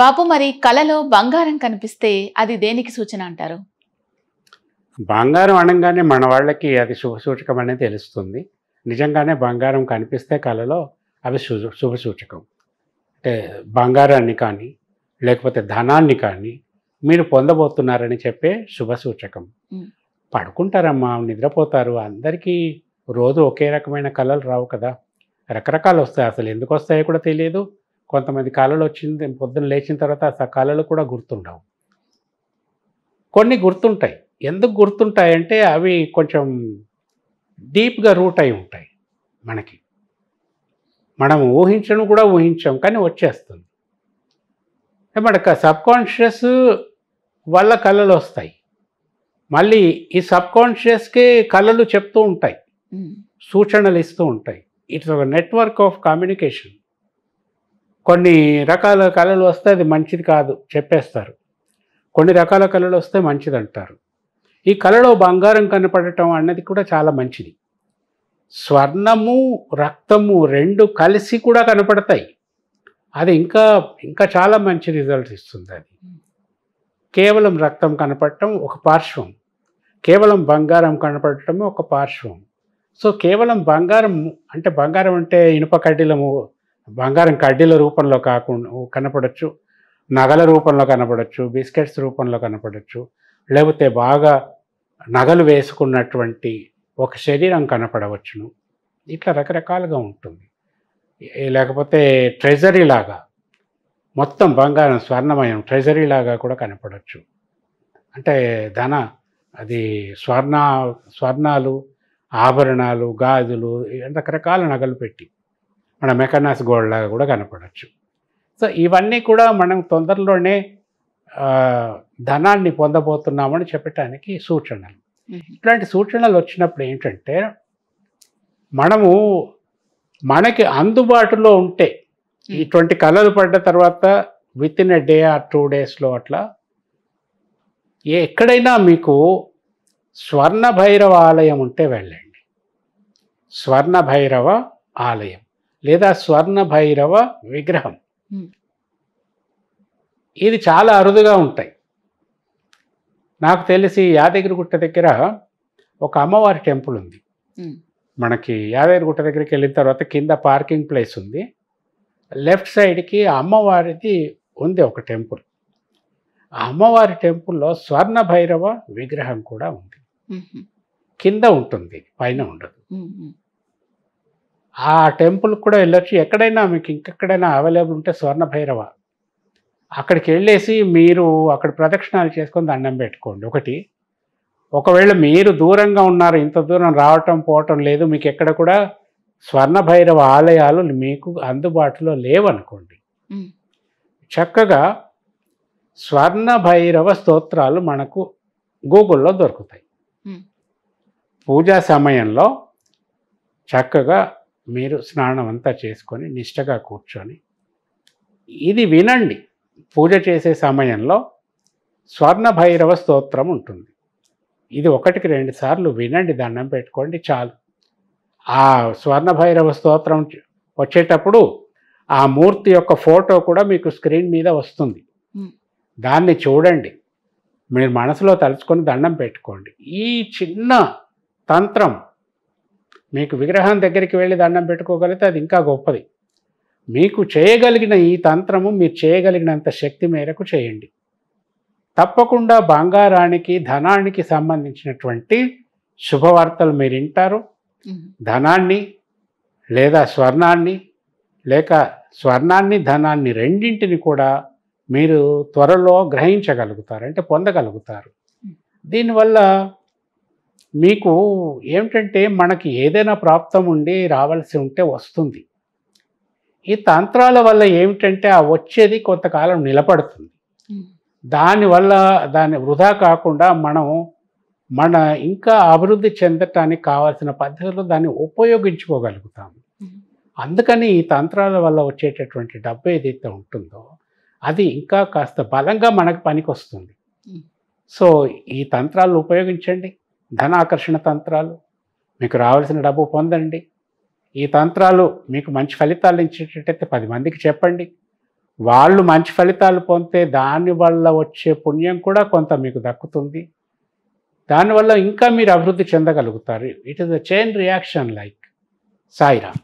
బాపు మరి కలలో బంగారం కనిపిస్తే అది దేనికి సూచన అంటారు బంగారం అనగానే మన వాళ్ళకి అది శుభ సూచకం అనేది తెలుస్తుంది నిజంగానే బంగారం కనిపిస్తే కళలో అవి శుభ శుభ సూచకం అంటే బంగారాన్ని కానీ లేకపోతే ధనాన్ని కానీ మీరు పొందబోతున్నారని చెప్పే శుభ సూచకం మ్. పడుకుంటారమ్మా నిద్రపోతారు అందరికీ రోజు ఒకే రకమైన కళలు రావు కదా రకరకాలు వస్తాయి అసలు ఎందుకు వస్తాయో కూడా తెలియదు కొంతమంది కళలు వచ్చింది పొద్దున్న లేచిన తర్వాత అసలు ఆ కళలు కూడా గుర్తుండవు కొన్ని గుర్తుంటాయి ఎందుకు గుర్తుంటాయంటే అవి కొంచెం డీప్గా రూట్ అయి ఉంటాయి మనకి మనం ఊహించడం కూడా ఊహించాం కానీ వచ్చేస్తుంది అంటే మనకు సబ్ కాన్షియస్ వల్ల కళలు వస్తాయి మళ్ళీ ఈ సబ్ కాన్షియస్కి కళలు చెప్తూ ఉంటాయి ఉమ్, సూచనలు ఇస్తూ ఉంటాయి ఇట్స్ ఒక నెట్వర్క్ ఆఫ్ కమ్యూనికేషన్ కొన్ని రకాల కళలు వస్తే అది మంచిది కాదు చెప్పేస్తారు కొన్ని రకాల కళలు వస్తే మంచిది అంటారు ఈ కళలో బంగారం కనపడటం అన్నది కూడా చాలా మంచిది స్వర్ణము రక్తము రెండు కలిసి కూడా కనపడతాయి అది ఇంకా ఇంకా చాలా మంచి రిజల్ట్స్ ఇస్తుంది అది కేవలం రక్తం కనపడటం ఒక పార్శ్వం కేవలం బంగారం కనపడటం ఒక పార్శ్వం సో కేవలం బంగారం అంటే బంగారం అంటే ఇనుప కడ్డీలము బంగారం కడ్డీల రూపంలో కాకుండా కనపడచ్చు నగల రూపంలో కనపడచ్చు బిస్కెట్స్ రూపంలో కనపడచ్చు లేకపోతే బాగా నగలు వేసుకున్నటువంటి ఒక శరీరం కనపడవచ్చును ఇట్లా రకరకాలుగా ఉంటుంది ఏ- లేకపోతే ట్రెజరీ లాగా మొత్తం బంగారం స్వర్ణమయం ట్రెజరీ లాగా కూడా కనపడచ్చు అంటే ధన అది స్వర్ణ స్వర్ణాలు ఆభరణాలు గాజులు రకరకాల నగలు పెట్టి మన మెకనాస్ గోల్డ్ లాగా కూడా కనపడచ్చు సో ఇవన్నీ కూడా మనం తొందరలోనే ఆ, ధనాన్ని పొందబోతున్నామని చెప్పటానికి సూచనలు ఉమ్, ఇట్లాంటి సూచనలు వచ్చినప్పుడు ఏంటంటే మనము మనకి అందుబాటులో ఉంటే ఇటువంటి కళలు పడ్డ తర్వాత within a day or two డేస్లో అట్లా ఏ ఎక్కడైనా మీకు స్వర్ణ భైరవ ఆలయం ఉంటే వెళ్ళండి స్వర్ణ భైరవ ఆలయం లేదా స్వర్ణ భైరవ విగ్రహం Hmm. ఇది చాలా అరుదుగా ఉంటాయి నాకు తెలిసి యాదగిరిగుట్ట దగ్గర ఒక అమ్మవారి టెంపుల్ ఉంది ఉమ్, మనకి యాదగిరిగుట్ట దగ్గరికి వెళ్ళిన తర్వాత కింద పార్కింగ్ ప్లేస్ ఉంది లెఫ్ట్ సైడ్కి అమ్మవారిది ఉంది ఒక టెంపుల్ ఆ అమ్మవారి టెంపుల్లో స్వర్ణ భైరవ విగ్రహం కూడా ఉంది ఉమ్, కింద ఉంటుంది పైన ఉండదు ఉమ్, ఉమ్, ఆ టెంపుల్ కూడా వెళ్ళొచ్చు ఎక్కడైనా మీకు ఇంకెక్కడైనా అవైలబుల్ ఉంటే స్వర్ణ భైరవ అక్కడికి వెళ్ళేసి మీరు అక్కడ ప్రదక్షిణాలు చేసుకొని దండం పెట్టుకోండి ఒకటి ఒకవేళ మీరు దూరంగా ఉన్నారు ఇంత దూరం రావటం పోవటం లేదు మీకు ఎక్కడ కూడా స్వర్ణ భైరవ ఆలయాలు మీకు అందుబాటులో లేవనుకోండి ఉమ్, చక్కగా స్వర్ణ భైరవ స్తోత్రాలు మనకు గూగుల్లో దొరుకుతాయి ఉమ్, పూజా సమయంలో చక్కగా మీరు స్నానం అంతా చేసుకొని నిష్టగా కూర్చొని ఇది వినండి పూజ చేసే సమయంలో స్వర్ణ భైరవ స్తోత్రం ఉంటుంది ఇది ఒకటికి రెండు సార్లు వినండి దండం పెట్టుకోండి చాలు ఆ స్వర్ణ భైరవ స్తోత్రం చ- వచ్చేటప్పుడు ఆ మూర్తి యొక్క ఫోటో కూడా మీకు స్క్రీన్ మీద వస్తుంది Hmm. దాన్ని చూడండి మీరు మనసులో తలుచుకొని దండం పెట్టుకోండి ఈ చిన్న తంత్రం మీకు విగ్రహం దగ్గరికి వెళ్ళి దండం పెట్టుకోగలిగితే అది ఇంకా గొప్పది మీకు చేయగలిగిన ఈ తంత్రము మీరు చేయగలిగినంత శక్తి మేరకు చేయండి తప్పకుండా బంగారానికి ధనానికి సంబంధించినటువంటి శుభవార్తలు మీరు వింటారు ఉమ్, ధనాన్ని లేదా స్వర్ణాన్ని లేక స్వర్ణాన్ని ధనాన్ని రెండింటిని కూడా మీరు త్వరలో గ్రహించగలుగుతారు అంటే పొందగలుగుతారు దీనివల్ల మీకు ఏమిటంటే మనకి ఏదైనా ప్రాప్తం ఉండి రావాల్సి ఉంటే వస్తుంది ఈ తంత్రాల వల్ల ఏమిటంటే ఆ వచ్చేది కొంతకాలం నిలబడుతుంది ఉమ్, దానివల్ల దాన్ని వృధా కాకుండా మనం మన ఇంకా అభివృద్ధి చెందటానికి కావాల్సిన పద్ధతులు దాన్ని ఉపయోగించుకోగలుగుతాము ఉమ్, అందుకని ఈ తంత్రాల వల్ల వచ్చేటటువంటి డబ్బు ఏదైతే ఉంటుందో అది ఇంకా కాస్త బలంగా మనకు పనికొస్తుంది ఉమ్. సో ఈ తంత్రాలు ఉపయోగించండి ధనాకర్షణ తంత్రాలు మీకు రావాల్సిన డబ్బు పొందండి ఈ తంత్రాలు మీకు మంచి ఫలితాలు ఇచ్చేటట్టయితే పది మందికి చెప్పండి వాళ్ళు మంచి ఫలితాలు పొందితే దానివల్ల వచ్చే పుణ్యం కూడా కొంత మీకు దక్కుతుంది దానివల్ల ఇంకా మీరు అభివృద్ధి చెందగలుగుతారు it is a chain reaction like Sairam